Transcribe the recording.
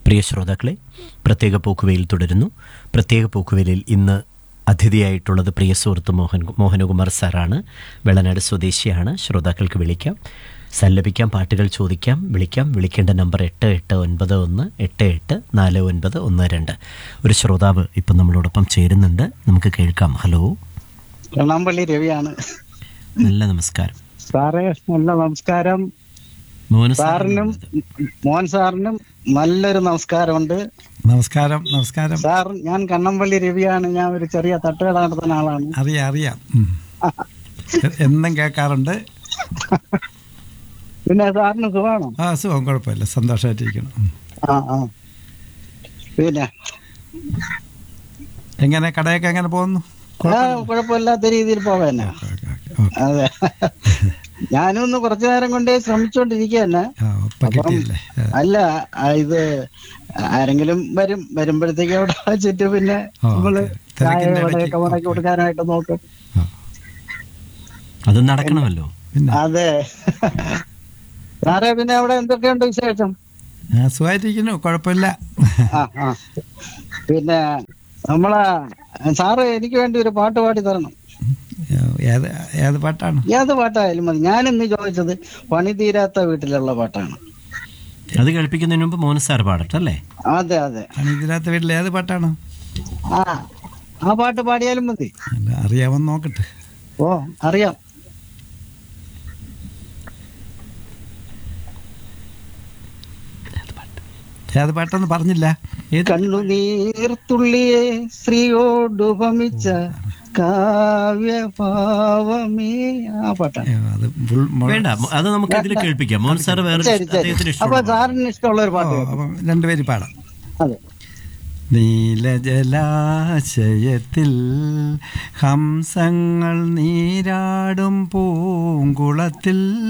പ്രിയ ശ്രോതാക്കളെ പ്രത്യേക പോക്കുവയിൽ തുടരുന്നു പ്രത്യേക പോക്കുവലിൽ ഇന്ന് അതിഥിയായിട്ടുള്ളത് പ്രിയ സുഹൃത്ത് മോഹൻ മോഹനകുമാർ സാറാണ് വെള്ളനാട് സ്വദേശിയാണ് ശ്രോതാക്കൾക്ക് വിളിക്കാം സല്ലപിക്കാം പാട്ടുകൾ ചോദിക്കാം വിളിക്കാം വിളിക്കേണ്ട നമ്പർ എട്ട് എട്ട് ഒൻപത് ഒന്ന് എട്ട് എട്ട് നാല് ഒൻപത് ഒന്ന് രണ്ട് ഒരു ശ്രോതാവ് ഇപ്പം നമ്മളോടൊപ്പം ചേരുന്നുണ്ട് നമുക്ക് കേൾക്കാം ഹലോ കണ്ണാമ്പള്ളി രവിയാണ് നല്ല നമസ്കാരം സാറേ നല്ല നമസ്കാരം മോഹന സാറിനും മോഹൻ സാറിനും നല്ലൊരു നമസ്കാരമുണ്ട് നമസ്കാരം നമസ്കാരം സാർ ഞാൻ കണ്ണമ്പള്ളി രവിയാണ് ഞാൻ ഒരു ചെറിയ തട്ടുകട നടത്തുന്ന ആളാണ് അറിയാം അറിയാം ഉം. എന്നും കേൾക്കാറുണ്ട് പിന്നെ സാറിന് സുഖമാണോ ആ സുഖം കുഴപ്പമില്ല സന്തോഷമായിട്ടിരിക്കണം ഉം. ആ ആ പിന്നെ എങ്ങനെ കടയൊക്കെ എങ്ങനെ പോകുന്നു ആ കുഴപ്പമില്ലാത്ത രീതിയിൽ പോകാന്നെ ഓക്കെ, ഓക്കെ, ഓക്കെ. അതെ ഞാനും ഒന്ന് കുറച്ചു നേരം കൊണ്ടേ ശ്രമിച്ചോണ്ടിരിക്കുക തന്നെ ആ ഇപ്പൊ കിട്ടിയില്ലേ ആ, അല്ല ആ, ഇത് ആരെങ്കിലും വരും വരുമ്പോഴത്തേക്ക് അവിടെ വെച്ചിട്ട് പിന്നെ ഓ, നമ്മള് ഓക്കേ. ചായ തിരക്കിന്റെ വടയൊക്കെ ഇടയ്ക്ക് മുടക്കി കൊടുക്കാനായിട്ട് നോക്കും ആ. അത് നടക്കണമല്ലോ പിന്നെ അതെ സാറേ പിന്നെ അവിടെ എന്തൊക്കെയുണ്ട് വിശേഷം ആ, സുഖമായിട്ടിരിക്കുന്നു കുഴപ്പമില്ല ആ ആ പിന്നെ നമ്മളെ സാറ് എനിക്ക് വേണ്ടി ഒരു പാട്ട് പാടി തരണം ഏത് ഏത് പാട്ടാണ് ഏത് പാട്ടായാലും മതി ഞാൻ ഇന്ന് ചോദിച്ചത് പണി തീരാത്ത വീട്ടിലുള്ള പാട്ടാണ് അത് കേൾപ്പിക്കുന്നതിന് മുമ്പ് മോഹൻ സാർ പാടട്ടെ അല്ലേ അതെ അതെ ആണ് ഇതിനകത്ത് വീട്ടിൽ ഏത് പാട്ടാണ് ആ ആ പാട്ട് പാടിയാലും മതി അല്ല അറിയാമെന്ന് നോക്കട്ടെ ഓ അറിയാം ഏത് പാട്ടെന്ന് പറഞ്ഞില്ല ഏത് കണ്ണുനീർത്തുള്ളിയെ ശ്രീയോടുപമിച്ച കാവ്യഭാവമേ ആ പാട്ടാണ് ഏ, അത് ഫുൾ മൊ- വേണ്ട അത് നമുക്ക് ഇതിൽ കേൾപ്പിക്കാം മോഹൻ സാർ വേറെ ശരി ശരി അദ്ദേഹത്തിന് അപ്പൊ ഇഷ്ടമുള്ള സാറിന് ഇഷ്ടമുള്ള ഒരു ഓ, പാട്ട് കേൾക്കാം. അപ്പം രണ്ടുപേര് പാടാം അതെ നീലജലാശയത്തിൽ ഹംസങ്ങൾ നീരാടും പൂങ്കുളത്തിൽ